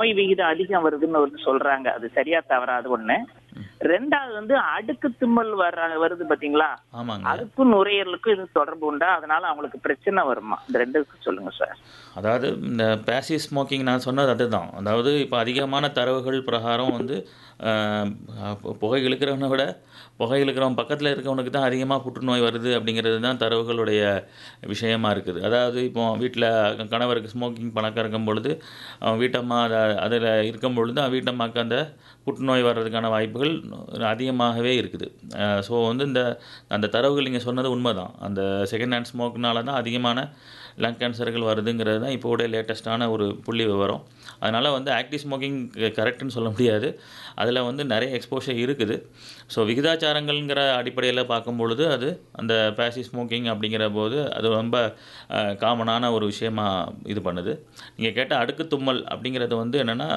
புற்றுநோய் விகிதம் அதிகம் வருதுன்னு வந்து சொல்றாங்க அது சரியா தவறாது ஒண்ணு ரெண்டாவது வந்து அடுக்கு தும்மல் வர்ற வருது பாத்தீங்களா ஆமாங்க அதுக்கும் நுரையீரலுக்கும் இது தொடர்பு உண்டா அதனால அவங்களுக்கு பிரச்சனை வருமா இந்த ரெண்டுக்கும் சொல்லுங்க சார் அதாவது இந்த பேசிவ் ஸ்மோக்கிங் நான் சொன்னது அதுதான் அதாவது இப்போ அதிகமான தரவுகள் பிரகாரம் வந்து ஆஹ், பு- புகை இழுக்கிறவனை விட புகை இழுக்கிறவன் பக்கத்தில் இருக்கவனுக்கு தான் அதிகமாக புற்றுநோய் வருது அப்படிங்கிறது தான் தரவுகளுடைய விஷயமா இருக்குது அதாவது இப்போ வீட்டில் கணவருக்கு ஸ்மோக்கிங் பழக்கம் இருக்கும் பொழுது அவன் வீட்டம்மா அதை அதில் இருக்கும் பொழுது அவன் வீட்டம்மாக்கு அந்த புற்றுநோய் வர்றதுக்கான வாய்ப்புகள் அதிகமாகவே இருக்குது ஸோ வந்து இந்த அந்த தரவுகள் நீங்கள் சொன்னது உண்மைதான் அந்த செகண்ட் ஹேண்ட் ஸ்மோக்னால தான் அதிகமான லங் கேன்சர்கள் வருதுங்கிறது தான் இப்போ உடைய லேட்டஸ்ட்டான ஒரு புள்ளி விவரம் அதனால் வந்து ஆக்டிவ் ஸ்மோக்கிங் கரெக்டுன்னு சொல்ல முடியாது அதில் வந்து நிறைய எக்ஸ்போஷர் இருக்குது ஸோ விகிதாச்சாரங்கள்ங்கிற அடிப்படையில் பார்க்கும் பொழுது அது அந்த பேசிவ் ஸ்மோக்கிங் அப்படிங்கிற போது அது ரொம்ப காமனான ஒரு விஷயமா இது பண்ணுது நீங்கள் கேட்ட அடுக்கு தும்மல் அப்படிங்கிறது வந்து என்னென்னா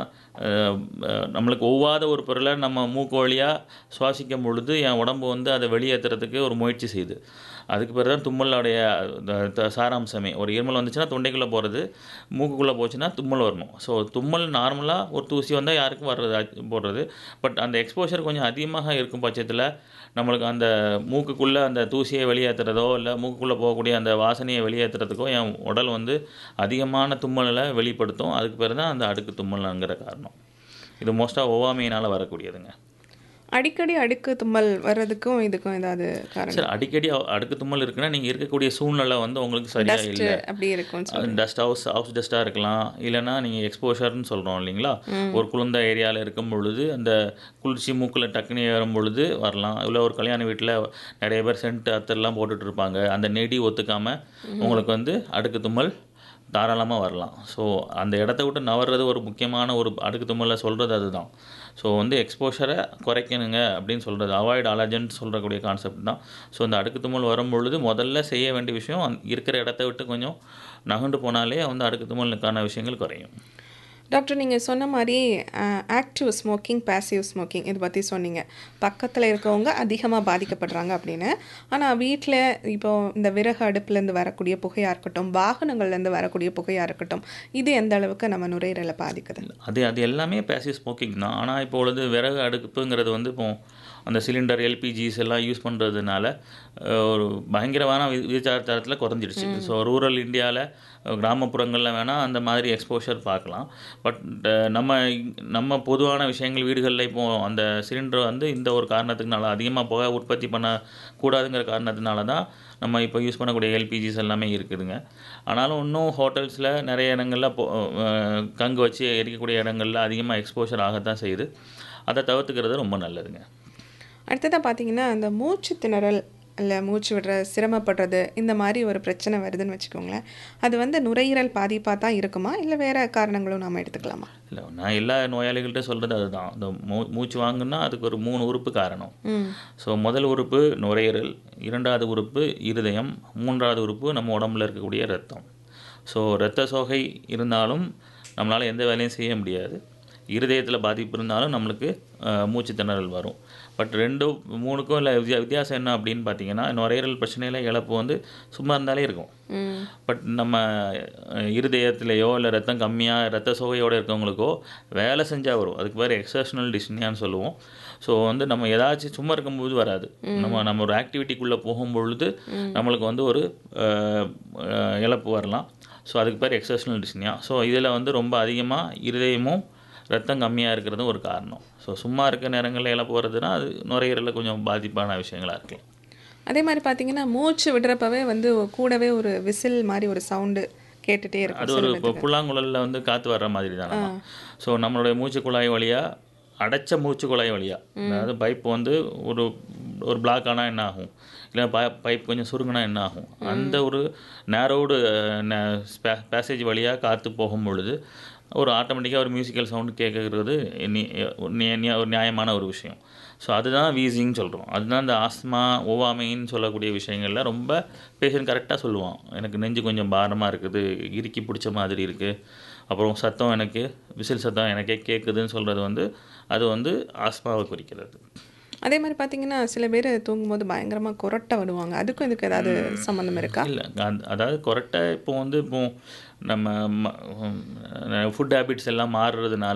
நம்மளுக்கு ஒவ்வாத ஒரு பொருளை நம்ம மூக்கு வழியாக சுவாசிக்கும் பொழுது என் உடம்பு வந்து அதை வெளியேற்றுறதுக்கு ஒரு முயற்சி செய்யுது அதுக்கு பிறகு தான் தும்மலுடைய த- த- சாராம்சமே ஒரு இருமல் வந்துச்சுன்னா தொண்டைக்குள்ளே போகிறது மூக்குக்குள்ளே போச்சுன்னா தும்மல் வரணும் ஸோ தும்மல் நார்மலாக ஒரு தூசி வந்தால் யாருக்கும் வர்றது அது போடுறது பட் அந்த எக்ஸ்போஷர் கொஞ்சம் அதிகமாக இருக்கும் பட்சத்தில் நம்மளுக்கு அந்த மூக்குக்குள்ளே அந்த தூசியை வெளியேற்றுறதோ இல்லை மூக்குக்குள்ளே போகக்கூடிய அந்த வாசனையை வெளியேற்றுறதுக்கோ என் உடல் வந்து அதிகமான தும்மலை வெளிப்படுத்தும் அதுக்கு பிறகு தான் அந்த அடுக்கு தும்மல்ங்கிற காரணம் இது மோஸ்ட்டாக ஒவ்வாமையினால் வரக்கூடியதுங்க அடிக்கடி அடுக்கு தும்மல் வர்றதுக்கும் இதுக்கும் ஏதாவது காரணம் சரி அடிக்கடி அ- அடுக்கு தும்மல் இருக்குன்னா நீங்கள் இருக்கக்கூடிய சூழ்நிலை வந்து உங்களுக்கு சரியா டஸ்ட் இல்லை அப்படி இருக்கும்னு சொல்லி டஸ்ட் ஹவுஸ் ஹவுஸ் டஸ்ட்டாக இருக்கலாம் இல்லைன்னா நீங்கள் எக்ஸ்போஷர்னு சொல்கிறோம் இல்லைங்களா ஒரு குளிர்ந்த ஏரியாவில் இருக்கும் பொழுது அந்த குளிர்ச்சி மூக்கில் டக்குனு ஏறும் பொழுது வரலாம் இல்லை ஒரு கல்யாண வீட்டில் நிறைய பேர் சென்ட் அத்தர்லாம் போட்டுட்டு இருப்பாங்க அந்த நெடி ஒத்துக்காமல் உங்களுக்கு வந்து அடுக்கு தும்மல் தாராளமாக வரலாம் ஸோ அந்த இடத்த விட்டு நவர்றது ஒரு முக்கியமான ஒரு அடுக்கு தும்மலை சொல்கிறது அதுதான் ஸோ வந்து எக்ஸ்போஷரை குறைக்கணுங்க அப்படின்னு சொல்கிறது அவாய்ட் அலர்ஜன் சொல்கிறக்கூடிய கான்செப்ட் தான் ஸோ இந்த அடுக்கு தும்மல் வரும் பொழுது முதல்ல செய்ய வேண்டிய விஷயம் அந்த இருக்கிற இடத்த விட்டு கொஞ்சம் நகண்டு போனாலே வந்து அடுக்கு தும்மலுக்கான விஷயங்கள் குறையும் டாக்டர் நீங்கள் சொன்ன மாதிரி ஆக்டிவ் ஸ்மோக்கிங் பேசிவ் ஸ்மோக்கிங் இது பற்றி சொன்னீங்க பக்கத்தில் இருக்கவங்க அதிகமாக பாதிக்கப்படுறாங்க அப்படின்னு ஆனால் வீட்டில் இப்போ இந்த விறகு அடுப்புலேருந்து வரக்கூடிய புகையாக இருக்கட்டும் வாகனங்கள்லேருந்து வரக்கூடிய புகையாக இருக்கட்டும் இது எந்த அளவுக்கு நம்ம நுரையீரலை பாதிக்குது அது அது எல்லாமே பேசிவ் ஸ்மோக்கிங் தான் ஆனால் இப்போ உள்ளது விறகு அடுப்புங்கிறது வந்து இப்போ அந்த சிலிண்டர் எல்பிஜிஸ் எல்லாம் யூஸ் பண்ணுறதுனால ஒரு பயங்கரமான வி- விகிதாச்சாரத்தில் குறைஞ்சிடுச்சு ஸோ ரூரல் இந்தியாவில் கிராமப்புறங்களில் வேணால் அந்த மாதிரி எக்ஸ்போஷர் பார்க்கலாம் பட் நம்ம நம்ம பொதுவான விஷயங்கள் வீடுகளில் இப்போ அந்த சிலிண்டர் வந்து இந்த ஒரு காரணத்துக்குனால அதிகமாக புகை உற்பத்தி பண்ணக்கூடாதுங்கிற காரணத்தினால தான் நம்ம இப்போ யூஸ் பண்ணக்கூடிய எல்பிஜிஸ் எல்லாமே இருக்குதுங்க ஆனாலும் இன்னும் ஹோட்டல்ஸில் நிறைய இடங்களில் பொ- அஹ் கங்கு வச்சு எரிக்கக்கூடிய இடங்களில் அதிகமாக எக்ஸ்போஷர் ஆகத்தான் செய்யுது அதை தவிர்த்துக்கிறது ரொம்ப நல்லதுங்க அடுத்ததாக பார்த்தீங்கன்னா அந்த மூச்சு திணறல் இல்லை மூச்சு விடுற சிரமப்படுறது இந்த மாதிரி ஒரு பிரச்சனை வருதுன்னு வச்சுக்கோங்களேன் அது வந்து நுரையீரல் பாதிப்பாக தான் இருக்குமா இல்லை வேறு காரணங்களும் நாம் எடுத்துக்கலாமா இல்லை நான் எல்லா நோயாளிகள்கிட்ட சொல்கிறது அதுதான் இந்த மூ மூச்சு வாங்குன்னா அதுக்கு ஒரு மூணு உறுப்பு காரணம் ம் ஸோ முதல் உறுப்பு நுரையீரல் இரண்டாவது உறுப்பு இருதயம் மூன்றாவது உறுப்பு நம்ம உடம்புல இருக்கக்கூடிய ரத்தம் ஸோ இரத்த சோகை இருந்தாலும் நம்மளால் எந்த வேலையும் செய்ய முடியாது இருதயத்தில் பாதிப்பு இருந்தாலும் நம்மளுக்கு அஹ், மூச்சு திணறல் வரும் பட் ரெண்டு மூணுக்கும் இல்லை வித்தியா வித்தியாசம் என்ன அப்படின்னு பார்த்தீங்கன்னா நுரையீரல் பிரச்சனையில் இழப்பு வந்து சும்மா இருந்தாலே இருக்கும் ம் பட் நம்ம அஹ், இருதயத்திலேயோ இல்லை ரத்தம் கம்மியாக ரத்த சோகையோடு இருக்கவங்களுக்கோ வேலை செஞ்சால் வரும் அதுக்கு பேர் எக்ஸர்ஷனல் டிஸ்னியான்னு சொல்லுவோம் ஸோ வந்து நம்ம ஏதாச்சும் சும்மா இருக்கும்போது வராது நம்ம நம்ம ஒரு ஆக்டிவிட்டிக்குள்ளே போகும்பொழுது நம்மளுக்கு வந்து ஒரு அஹ், அஹ், இழப்பு வரலாம் ஸோ அதுக்கு பேர் எக்ஸர்ஷனல் டிஸ்னியா ஸோ இதில் வந்து ரொம்ப அதிகமாக இருதயமும் ரத்தம் கம்மியாக இருக்கிறதும் ஒரு காரணம் ஸோ சும்மா இருக்க நேரங்களில் இழப்பு வருதுன்னா அது நுரையீரலில் கொஞ்சம் பாதிப்பான விஷயங்களாக இருக்கலாம் அதே மாதிரி பார்த்தீங்கன்னா மூச்சு விடுறப்பவே வந்து கூடவே ஒரு விசில் மாதிரி ஒரு சவுண்டு கேட்டுட்டே இருக்கும் அது ஒரு இப்போ புல்லாங்குழலில் வந்து காற்று வர்ற மாதிரி தானே ஸோ நம்மளுடைய மூச்சு குழாய் வழியாக அடைச்ச மூச்சு குழாய் வழியாக அதாவது பைப் வந்து ஒரு ஒரு பிளாக் ஆனால் என்ன ஆகும் இல்லை ப பைப் கொஞ்சம் சுருங்கினா என்ன ஆகும் அந்த ஒரு நேரோடு பேசேஜ் வழியாக காற்று போகும் பொழுது ஒரு ஆட்டோமேட்டிக்காக ஒரு மியூசிக்கல் சவுண்டு கேட்கறது நி- நி- நி- ஒரு நியாயமான ஒரு விஷயம் ஸோ அதுதான் வீசிங்னு சொல்கிறோம் அதுதான் இந்த ஆஸ்மா ஓவாமைன்னு சொல்லக்கூடிய விஷயங்கள்ல ரொம்ப பேஷண்ட் கரெக்டாக சொல்லுவான் எனக்கு நெஞ்சு கொஞ்சம் பாரமாக இருக்குது இறுக்கி பிடிச்ச மாதிரி இருக்குது அப்புறம் சத்தம் எனக்கு விசில் சத்தம் எனக்கே கேட்குதுன்னு சொல்கிறது வந்து அது வந்து ஆஸ்மாவை குறிக்கிறது அதே மாதிரி பார்த்தீங்கன்னா சில பேர் தூங்கும்போது பயங்கரமாக குரட்டை விடுவாங்க அதுக்கும் இதுக்கு ஏதாவது சம்மந்தம் இருக்கா இல்லை அதாவது கொரட்டை இப்போ வந்து இப்போ நம்ம ஃபுட் ஹேபிட்ஸ் எல்லாம் மாறுறதுனால